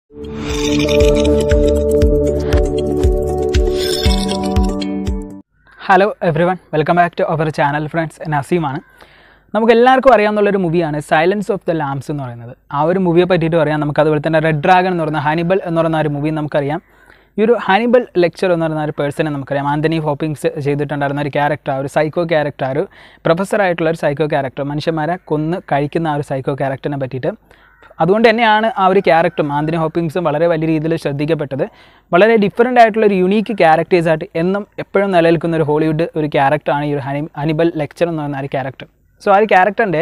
hello every one welcome back to our channel friends നസീമാണ് നമുക്ക് എല്ലാവർക്കും അറിയാവുന്നുള്ളൊരു മൂവിയാണ് സൈലൻസ് ഓഫ് ദ ലാംസ് എന്ന് പറയുന്നത് ആ ഒരു മൂവിയെ പറ്റിയിട്ട് പറയാം നമുക്ക് അതുപോലെ തന്നെ റെഡ് ഡ്രാഗൺ എന്ന് പറയുന്ന ഹനിബൽ എന്ന് പറയുന്ന ഒരു മൂവി നമുക്കറിയാം ഈ ഒരു ഹനിബൽ ലെക്ചർ എന്ന് പറയുന്ന ഒരു പേഴ്സണെ നമുക്കറിയാം ആന്റണി ഹോപ്പിങ്സ് ചെയ്തിട്ടുണ്ടായിരുന്ന ഒരു ക്യാരക്ടർ ഒരു സൈക്കോ ക്യാരക്ടർ ഒരു പ്രൊഫസർ ആയിട്ടുള്ള ഒരു സൈക്കോ ക്യാരക്ടർ മനുഷ്യന്മാരെ കൊന്ന് കഴിക്കുന്ന ആ ഒരു സൈക്കോ ക്യാരക്ടറിനെ പറ്റിയിട്ട് അതുകൊണ്ട് തന്നെയാണ് ആ ഒരു ക്യാരക്ടറും ആന്റണി ഹോപ്പിങ്സും വളരെ വലിയ രീതിയിൽ ശ്രദ്ധിക്കപ്പെട്ടത് വളരെ ഡിഫറെൻ്റ് ആയിട്ടുള്ള ഒരു യുണീക്ക് ക്യാരക്ടേഴ്സായിട്ട് എന്നും എപ്പോഴും നിലനിൽക്കുന്ന ഒരു ഹോളിവുഡ് ഒരു ക്യാരക്ടറാണ് ഈ ഒരു ഹനി ഹനിബൽ ലെക്ചർ എന്ന് പറയുന്ന ആ ഒരു ക്യാരക്ടർ സോ ആ ഒരു ക്യാരക്ടറിൻ്റെ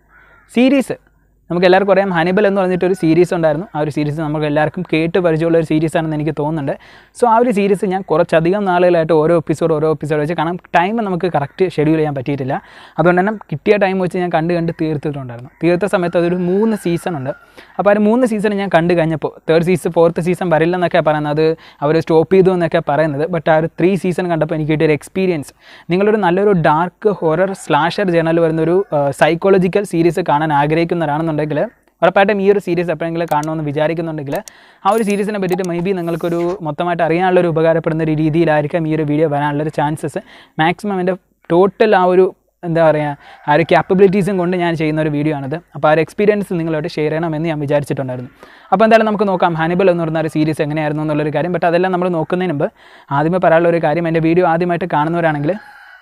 സീരീസ് നമുക്ക് എല്ലാവർക്കും അറിയാം ഹനിബൽ എന്ന് പറഞ്ഞിട്ട് ഒരു സീരീസ് ഉണ്ടായിരുന്നു ആ ഒരു സീരീസ് നമുക്ക് എല്ലാവർക്കും കേട്ട് പരിചയമുള്ള ഒരു സീരീസ് ആണെന്ന് എനിക്ക് തോന്നുന്നുണ്ട് സോ ആ ഒരു സീരീസ് ഞാൻ കുറച്ചധികം നാളുകളായിട്ട് ഓരോ എപ്പിസോഡ് ഓരോ എപ്പിസോഡ് വെച്ച് കാരണം ടൈം നമുക്ക് കറക്റ്റ് ഷെഡ്യൂൾ ചെയ്യാൻ പറ്റിയിട്ടില്ല അതുകൊണ്ട് തന്നെ കിട്ടിയ ടൈം വെച്ച് ഞാൻ കണ്ട് കണ്ട് തീർത്തിട്ടുണ്ടായിരുന്നു തീർത്ത സമയത്ത് അതൊരു മൂന്ന് സീസൺ ഉണ്ട് അപ്പോൾ ആ ഒരു മൂന്ന് സീസൺ ഞാൻ കണ്ടു കഴിഞ്ഞപ്പോൾ തേർഡ് സീസൺ ഫോർത്ത് സീസൺ വരില്ലെന്നൊക്കെ പറയുന്നത് അത് അവർ സ്റ്റോപ്പ് ചെയ്തു എന്നൊക്കെ പറയുന്നത് ബട്ട് ആ ഒരു ത്രീ സീസൺ കണ്ടപ്പോൾ എനിക്ക് കിട്ടിയ ഒരു എക്സ്പീരിയൻസ് നിങ്ങളൊരു നല്ലൊരു ഡാർക്ക് ഹൊറർ സ്ലാഷർ ജേണൽ വരുന്നൊരു സൈക്കോളജിക്കൽ സീരീസ് കാണാൻ ആഗ്രഹിക്കുന്നവരാണെന്നുണ്ടെങ്കിൽ ഉറപ്പായിട്ടും ഈ ഒരു സീരീസ് എപ്പോഴെങ്കിലും കാണണമെന്ന് വിചാരിക്കുന്നുണ്ടെങ്കിൽ ആ ഒരു സീരീസിനെ പറ്റിയിട്ട് മേ ബി നിങ്ങൾക്കൊരു മൊത്തമായിട്ട് അറിയാനുള്ളൊരു ഉപകാരപ്പെടുന്ന ഒരു രീതിയിലായിരിക്കും ഈ ഒരു വീഡിയോ വരാനുള്ളൊരു ചാൻസസ് മാക്സിമം എൻ്റെ ടോട്ടൽ ആ ഒരു എന്താ പറയുക ആ ഒരു ക്യാപ്പബിലിറ്റീസും കൊണ്ട് ഞാൻ ചെയ്യുന്ന ഒരു വീഡിയോ ആണിത് അപ്പോൾ ആ ഒരു എക്സ്പീരിയൻസ് നിങ്ങളോട് ഷെയർ ചെയ്യണമെന്ന് ഞാൻ വിചാരിച്ചിട്ടുണ്ടായിരുന്നു അപ്പോൾ എന്തായാലും നമുക്ക് നോക്കാം ഹാനിബൽ എന്ന് പറയുന്ന ഒരു സീരീസ് എങ്ങനെയായിരുന്നു എന്നുള്ളൊരു കാര്യം ബട്ട് അതെല്ലാം നമ്മൾ നോക്കുന്നതിന് മുമ്പ് ആദ്യമേ പറയാനുള്ള ഒരു കാര്യം എൻ്റെ വീഡിയോ ആദ്യമായിട്ട് കാണുന്നവരാണെങ്കിൽ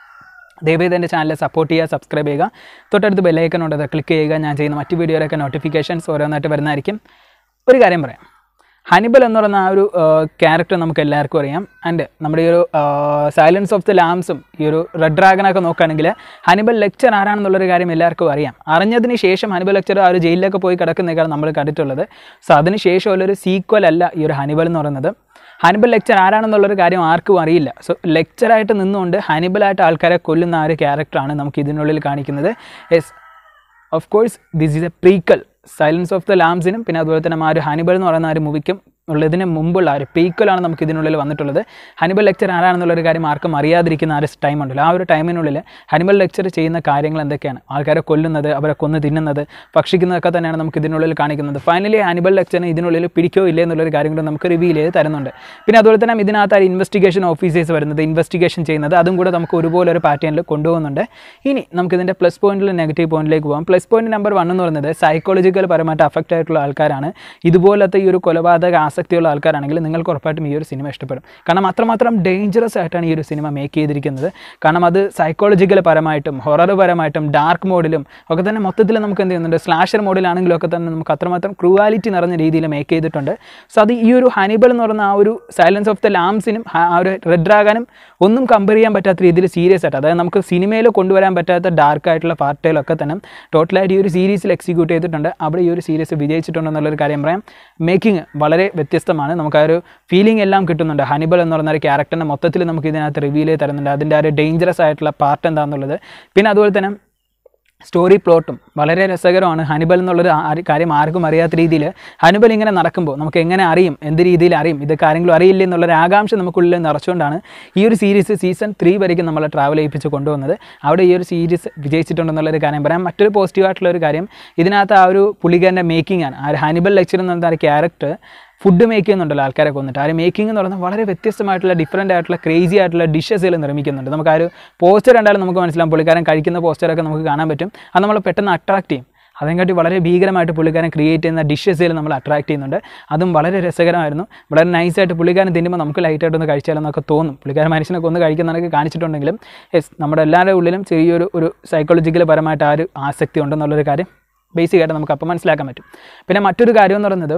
ദയവേത് എൻ്റെ ചാനൽ സപ്പോർട്ട് ചെയ്യുക സബ്സ്ക്രൈബ് ചെയ്യുക തൊട്ടടുത്ത് ബെല്ലൈക്കൺ ഉണ്ട് അത് ക്ലിക്ക് ചെയ്യുക ഞാൻ ചെയ്യുന്ന മറ്റ് വീഡിയോയിലൊക്കെ നോട്ടിഫിക്കേഷൻസ് ഓരോന്നായിട്ട് വരുന്നതായിരിക്കും ഒരു കാര്യം പറയാം ഹനിബൽ എന്ന് പറയുന്ന ആ ഒരു ക്യാരക്ടർ നമുക്ക് എല്ലാവർക്കും അറിയാം ആൻഡ് നമ്മുടെ ഈ ഒരു സൈലൻസ് ഓഫ് ദി ലാംസും ഈ ഒരു റെഡ് ഡ്രാഗനൊക്കെ നോക്കുകയാണെങ്കിൽ ഹനിബൽ ലെക്ചർ ആരാണെന്നുള്ളൊരു കാര്യം എല്ലാവർക്കും അറിയാം അറിഞ്ഞതിന് ശേഷം ഹനിബൽ ലെക്ചർ ആ ഒരു ജയിലിലൊക്കെ പോയി കിടക്കുന്നതൊക്കെയാണ് നമ്മൾ കണ്ടിട്ടുള്ളത് സോ അതിന് ശേഷമുള്ളൊരു സീക്വൽ അല്ല ഈ ഒരു ഹനിബൽ എന്ന് പറയുന്നത് ഹനിബൽ ലെക്ചർ ആരാണെന്നുള്ളൊരു കാര്യം ആർക്കും അറിയില്ല സോ ലെക്ചറായിട്ട് നിന്നുകൊണ്ട് ഹനിബലായിട്ട് ആൾക്കാരെ കൊല്ലുന്ന ആ ഒരു ക്യാരക്ടറാണ് നമുക്ക് ഇതിനുള്ളിൽ കാണിക്കുന്നത് yes of course this is a prequel silence of the ലാംസിനും പിന്നെ അതുപോലെ തന്നെ ആ ഒരു ഹനിബൽ എന്ന് പറയുന്ന ആ ഒരു മൂവിക്കും ഉള്ളതിന് മുമ്പുള്ള ആ ഒരു പീക്കലാണ് നമുക്ക് ഇതിനുള്ളിൽ വന്നിട്ടുള്ളത് ഹനിബൽ ലെക്ചർ ആരാണെന്നുള്ളൊരു കാര്യം ആർക്കും അറിയാതിരിക്കുന്ന ആ ഒരു ടൈം ഉണ്ടല്ലോ ആ ഒരു ടൈമിനുള്ളിൽ ഹനിബൽ ലെക്ചർ ചെയ്യുന്ന കാര്യങ്ങൾ എന്തൊക്കെയാണ് ആൾക്കാരെ കൊല്ലുന്നത് അവരെ കൊന്ന് തിന്നുന്നത് ഭക്ഷിക്കുന്നതൊക്കെ തന്നെയാണ് നമുക്ക് ഇതിനുള്ളിൽ കാണിക്കുന്നത് ഫൈനലി ഹനിബൽ ലെക്ചറിന് ഇതിനുള്ളിൽ പിടിക്കോ ഇല്ലേ എന്നുള്ളൊരു കാര്യം കൂടെ നമുക്ക് റിവീൽ ചെയ്ത് തരുന്നുണ്ട് പിന്നെ അതുപോലെ തന്നെ ഇതിനകത്ത് ആ ഇൻവെസ്റ്റിഗേഷൻ ഓഫീസേഴ്സ് വരുന്നത് ഇൻവെസ്റ്റിഗേഷൻ ചെയ്യുന്നത് അതും കൂടെ നമുക്ക് ഒരുപോലെ ഒരു പാറ്റേണിൽ കൊണ്ടുപോകുന്നുണ്ട് ഇനി നമുക്ക് ഇതിൻ്റെ പ്ലസ് പോയിന്റിൽ നെഗറ്റീവ് പോയിന്റിലേക്ക് പോകാം പ്ലസ് പോയിന്റ് നമ്പർ വൺ എന്ന് പറയുന്നത് സൈക്കോളജിക്കൽ പരമായിട്ട് അഫക്റ്റ് ആയിട്ടുള്ള ആൾക്കാരാണ് ഇതുപോലത്തെ ഈ ഒരു കൊലപാതക ആസക്തിയുള്ള ആൾക്കാരാണെങ്കിൽ നിങ്ങൾക്ക് ഉറപ്പായിട്ടും ഈ ഒരു സിനിമ ഇഷ്ടപ്പെടും കാരണം അത്രമാത്രം ഡേഞ്ചറസ് ആയിട്ടാണ് ഈ ഒരു സിനിമ മേക്ക് ചെയ്തിരിക്കുന്നത് കാരണം അത് സൈക്കോളജിക്കൽ പരമായിട്ടും ഹൊറർ പരമായിട്ടും ഡാർക്ക് മോഡിലും ഒക്കെ തന്നെ മൊത്തത്തിൽ നമുക്ക് എന്ത് ചെയ്യുന്നുണ്ട് സ്ലാഷർ മോഡിലാണെങ്കിലും ഒക്കെ തന്നെ നമുക്ക് അത്രമാത്രം ക്രൂവാലിറ്റി നിറഞ്ഞ രീതിയിൽ മേക്ക് ചെയ്തിട്ടുണ്ട് സോ അത് ഈ ഒരു ഹനിബൽ എന്ന് പറയുന്ന ആ ഒരു സൈലൻസ് ഓഫ് ദ ലാംസിനും ആ ഒരു റെഡ് ഡ്രാഗനും ഒന്നും കമ്പയർ ചെയ്യാൻ പറ്റാത്ത രീതിയിൽ സീരിയസ് ആയിട്ട് അതായത് നമുക്ക് സിനിമയിൽ കൊണ്ടുവരാൻ പറ്റാത്ത ഡാർക്ക് ആയിട്ടുള്ള പാർട്ടുകളൊക്കെ തന്നെ ടോട്ടലായിട്ട് ഈ ഒരു സീരീസിൽ എക്സിക്യൂട്ട് ചെയ്തിട്ടുണ്ട് അവിടെ ഈ ഒരു സീരീസ് വിജയിച്ചിട്ടുണ്ടെന്നുള്ളൊരു കാര്യം പറയാം മേക്കിംഗ് വളരെ വ്യത്യസ്തമാണ് നമുക്ക് ആ ഒരു ഫീലിംഗ് എല്ലാം കിട്ടുന്നുണ്ട് ഹനിബൽ എന്ന് പറയുന്ന ഒരു ക്യാരക്ടറിനെ മൊത്തത്തിൽ നമുക്ക് ഇതിനകത്ത് റിവീൽ ചെയ്ത് തരുന്നുണ്ട് അതിൻ്റെ ആ ഒരു ഡേഞ്ചറസ് ആയിട്ടുള്ള പാർട്ട് എന്താണെന്നുള്ളത് പിന്നെ അതുപോലെ തന്നെ സ്റ്റോറി പ്ലോട്ടും വളരെ രസകരമാണ് ഹനിബൽ എന്നുള്ളൊരു ആ- കാര്യം ആർക്കും അറിയാത്ത രീതിയിൽ ഹനിബൽ ഇങ്ങനെ നടക്കുമ്പോൾ നമുക്ക് എങ്ങനെ അറിയും എന്ത് രീതിയിൽ അറിയും ഇതൊക്കെ ആരെങ്കിലും അറിയില്ല എന്നുള്ളൊരു ആകാംക്ഷ നമുക്കുള്ളിൽ നിറച്ചുകൊണ്ടാണ് ഈ ഒരു സീരീസ് സീസൺ ത്രീ വരയ്ക്കും നമ്മളെ ട്രാവൽ ചെയ്യിപ്പിച്ച് കൊണ്ടുവന്നത് അവിടെ ഈ ഒരു സീരീസ് വിജയിച്ചിട്ടുണ്ടെന്നുള്ളൊരു കാര്യം പറയാം മറ്റൊരു പോസിറ്റീവ് ആയിട്ടുള്ള ഒരു കാര്യം ഇതിനകത്ത് ആ ഒരു പുള്ളിക്കാരൻ്റെ മേക്കിംഗ് ആണ് ആ ഒരു ഹനിബൽ ലെക്ചർ എന്ന് പറയുന്ന ആ ക്യാരക്ടർ ഫുഡ് മേക്ക് ചെയ്യുന്നുണ്ടല്ലോ ആൾക്കാരെ കൊന്നിട്ട് ആ ഒരു മേക്കിംഗ് എന്ന് പറയുന്നത് വളരെ വ്യത്യസ്തമായിട്ടുള്ള ഡിഫറൻ്റ് ആയിട്ടുള്ള ക്രേസി ആയിട്ടുള്ള ഡിഷസുകൾ നിർമ്മിക്കുന്നുണ്ട് നമുക്ക് ആ ഒരു പോസ്റ്റർ കണ്ടാലും നമുക്ക് മനസ്സിലാവും പുള്ളിക്കാരൻ കഴിക്കുന്ന പോസ്റ്ററൊക്കെ നമുക്ക് കാണാൻ പറ്റും അത് നമ്മൾ പെട്ടെന്ന് അട്രാക്ട് ചെയ്യും അതിനെക്കാട്ടി വളരെ ഭീകരമായിട്ട് പുള്ളിക്കാരൻ ക്രിയേറ്റ് ചെയ്യുന്ന ഡിഷസിൽ നമ്മൾ അട്രാക്ട് ചെയ്യുന്നുണ്ട് അതും വളരെ രസകരമായിരുന്നു വളരെ നൈസായിട്ട് പുള്ളിക്കാരൻ തിന്നുമ്പോൾ നമുക്ക് ലൈറ്റായിട്ടൊന്ന് കഴിച്ചാലെന്നൊക്കെ തോന്നും പുള്ളിക്കാരൻ മനുഷ്യനൊക്കെ ഒന്ന് കഴിക്കുന്നതൊക്കെ കാണിച്ചിട്ടുണ്ടെങ്കിലും യെസ് നമ്മുടെ എല്ലാവരുടെ ഉള്ളിലും ചെറിയൊരു ഒരു സൈക്കോളജിക്കൽ പരമായിട്ട് ആ ഒരു ആസക്തി ഉണ്ടെന്നുള്ളൊരു കാര്യം ബേസിക്കായിട്ട് നമുക്ക് അപ്പം മനസ്സിലാക്കാൻ പറ്റും പിന്നെ മറ്റൊരു കാര്യം എന്ന് പറയുന്നത്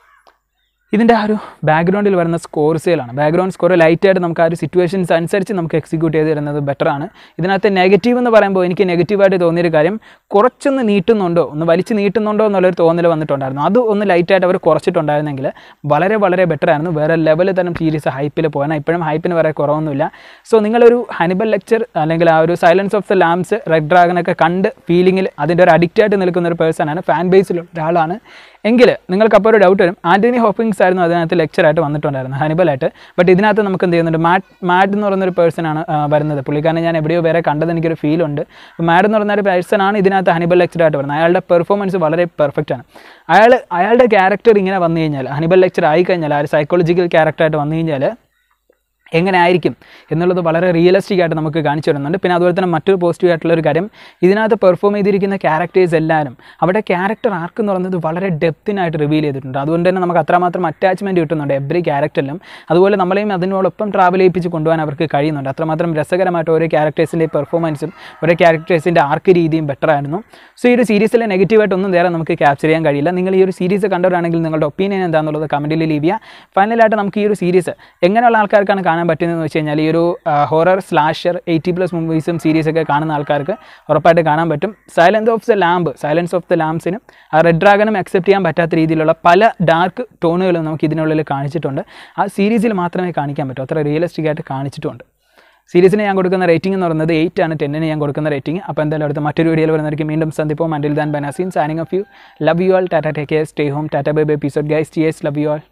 ഇതിൻ്റെ ആ ഒരു ബാക്ക്ഗ്രൗണ്ടിൽ വരുന്ന സ്കോർസുകളാണ് ബാക്ക്ഗ്രൗണ്ട് സ്കോർ ലൈറ്റായിട്ട് നമുക്ക് ആ ഒരു സിറ്റുവേഷൻസ് അനുസരിച്ച് നമുക്ക് എക്സിക്യൂട്ട് ചെയ്ത് തരുന്നത് ബെറ്ററാണ് ഇതിനകത്ത് നെഗറ്റീവ് എന്ന് പറയുമ്പോൾ എനിക്ക് നെഗറ്റീവായിട്ട് തോന്നിയൊരു കാര്യം കുറച്ചൊന്ന് നീട്ടുന്നുണ്ടോ ഒന്ന് വലിച്ച് നീട്ടുന്നുണ്ടോ എന്നുള്ളൊരു തോന്നൽ വന്നിട്ടുണ്ടായിരുന്നു അത് ഒന്ന് ലൈറ്റായിട്ട് അവർ കുറച്ചിട്ടുണ്ടായിരുന്നെങ്കിൽ വളരെ വളരെ ബെറ്റർ ആയിരുന്നു വേറെ ലെവലിൽ തന്നെ സീരീസ് ഹൈപ്പിൽ പോകാൻ ഇപ്പോഴും ഹൈപ്പിന് വേറെ കുറവൊന്നുമില്ല സോ നിങ്ങളൊരു ഹനിബൽ ലെക്ചർ അല്ലെങ്കിൽ ആ ഒരു silence of the lambs red ഡ്രാഗനൊക്കെ കണ്ട് ഫീലിങ്ങിൽ അതിൻ്റെ ഒരു അഡിക്റ്റ് ആയിട്ട് നിൽക്കുന്ന ഒരു പേഴ്സണാണ് ഫാൻ ബേസിലുള്ള ഒരാളാണ് എങ്കിൽ നിങ്ങൾക്ക് അപ്പോൾ ഒരു ഡൗട്ട് വരും ആൻ്റണി ഹോപ്പിങ്സ് ആയിരുന്നു അതിനകത്ത് ലെക്ചറായിട്ട് വന്നിട്ടുണ്ടായിരുന്നു ഹനിബലായിട്ട് ബട്ട് ഇതിനകത്ത് നമുക്ക് എന്ത് ചെയ്യുന്നുണ്ട് മാറ്റ് മാറ്റ് എന്ന് പറയുന്നൊരു പേഴ്സണാണ് വരുന്നത് പുള്ളിക്കാരനെ ഞാൻ എവിടെയോ വേറെ കണ്ടത് എനിക്കൊരു ഫീൽ ഉണ്ട് അപ്പോൾ മാഡ് എന്ന് പറയുന്ന ഒരു പേഴ്സൺ ആണ് ഇതിനകത്ത് ഹനിബൽ ലെക്ചറായിട്ട് വരുന്നത് അയാളുടെ പെർഫോമൻസ് വളരെ പെർഫെക്റ്റ് ആണ് അയാൾ അയാളുടെ ക്യാരക്ടർ ഇങ്ങനെ വന്നു കഴിഞ്ഞാൽ ഹനിബൽ ലെക്ചർ ആയി കഴിഞ്ഞാൽ ആ ഒരു സൈക്കോളജിക്കൽ ക്യാരക്ടറായിട്ട് വന്നു കഴിഞ്ഞാൽ എങ്ങനെ ആയിരിക്കും എന്നുള്ളത് വളരെ റിയലിസ്റ്റിക് ആയിട്ട് നമുക്ക് കാണിച്ചു തരുന്നുണ്ട് പിന്നെ അതുപോലെ തന്നെ മറ്റൊരു പോസിറ്റീവ് ആയിട്ടുള്ള ഒരു കാര്യം ഇതിനകത്ത് പെർഫോം ചെയ്തിരിക്കുന്ന ക്യാരക്ടേഴ്സ് എല്ലാവരും അവിടെ ക്യാരക്ടർ ആർക്ക് എന്ന് പറയുന്നത് വളരെ ഡെപ്തിനായിട്ട് റിവീൽ ചെയ്തിട്ടുണ്ട് അതുകൊണ്ട് തന്നെ നമുക്ക് അത്രമാത്രം അറ്റാച്ച്മെൻറ്റ് കിട്ടുന്നുണ്ട് എവറി ക്യാരക്ടറിലും അതുപോലെ നമ്മളെയും അതിനോടൊപ്പം ട്രാവൽ ചെയ്യിപ്പിച്ച് കൊണ്ടുപോകാൻ അവർക്ക് കഴിയുന്നുണ്ട് അത്രമാത്രം രസകരമായിട്ട് ഓരോ ക്യാരക്ടേഴ്സിൻ്റെ പെർഫോമൻസും ഓരോ ക്യാരക്ടേഴ്സിൻ്റെ ആർക്ക് രീതിയും ബെറ്റർ ആയിരുന്നു സോ ഈ ഒരു സീരീസിലെ നെഗറ്റീവായിട്ട് ഒന്നും വേറെ നമുക്ക് ക്യാപ്ചർ ചെയ്യാൻ കഴിയില്ല നിങ്ങൾ ഈ ഒരു സീരീസ് കണ്ടവരാണെങ്കിൽ നിങ്ങളുടെ ഒപ്പീനിയൻ എന്താണെന്നുള്ളത് കമൻറ്റിൽ ലീവ് ചെയ്യുക ഫൈനലായിട്ട് നമുക്ക് ഈ ഒരു സീരീസ് എങ്ങനെയുള്ള ആൾക്കാർക്കാണ് കാണാൻ പറ്റുന്നതെന്ന് വെച്ച് കഴിഞ്ഞാൽ ഈ ഒരു ഹൊറർ സ്ലാഷർ എയ്റ്റി പ്ലസ് മൂവീസും സീരീസൊക്കെ കാണുന്ന ആൾക്കാർക്ക് ഉറപ്പായിട്ട് കാണാൻ പറ്റും silence of the lamp silence of the ലാംസിനും ആ റെഡ് ഡ്രാഗനും അക്സെപ്റ്റ് ചെയ്യാൻ പറ്റാത്ത രീതിയിലുള്ള പല ഡാർക്ക് ടോണുകളും നമുക്ക് ഇതിനുള്ളിൽ കാണിച്ചിട്ടുണ്ട് ആ സീരീസിൽ മാത്രമേ കാണിക്കാൻ പറ്റൂ അത്ര റിയലിസ്റ്റിക് ആയിട്ട് കാണിച്ചിട്ടുണ്ട് സീരീസിന് ഞാൻ കൊടുക്കുന്ന റേറ്റിംഗ് എന്ന് പറയുന്നത് എയ്റ്റ് ആണ് ടെന്നിന് ഞാൻ കൊടുക്കുന്ന റേറ്റിംഗ് അപ്പോൾ എന്തായാലും അടുത്ത മറ്റൊരു വീഡിയോയിൽ വരുന്നതായിരിക്കും വീണ്ടും സന്ദിപ്പോ മൻഡിൽ ദാൻ ബനാസീൻ signing off you love you all tata take care stay home tata bye bye episode guys T S love you all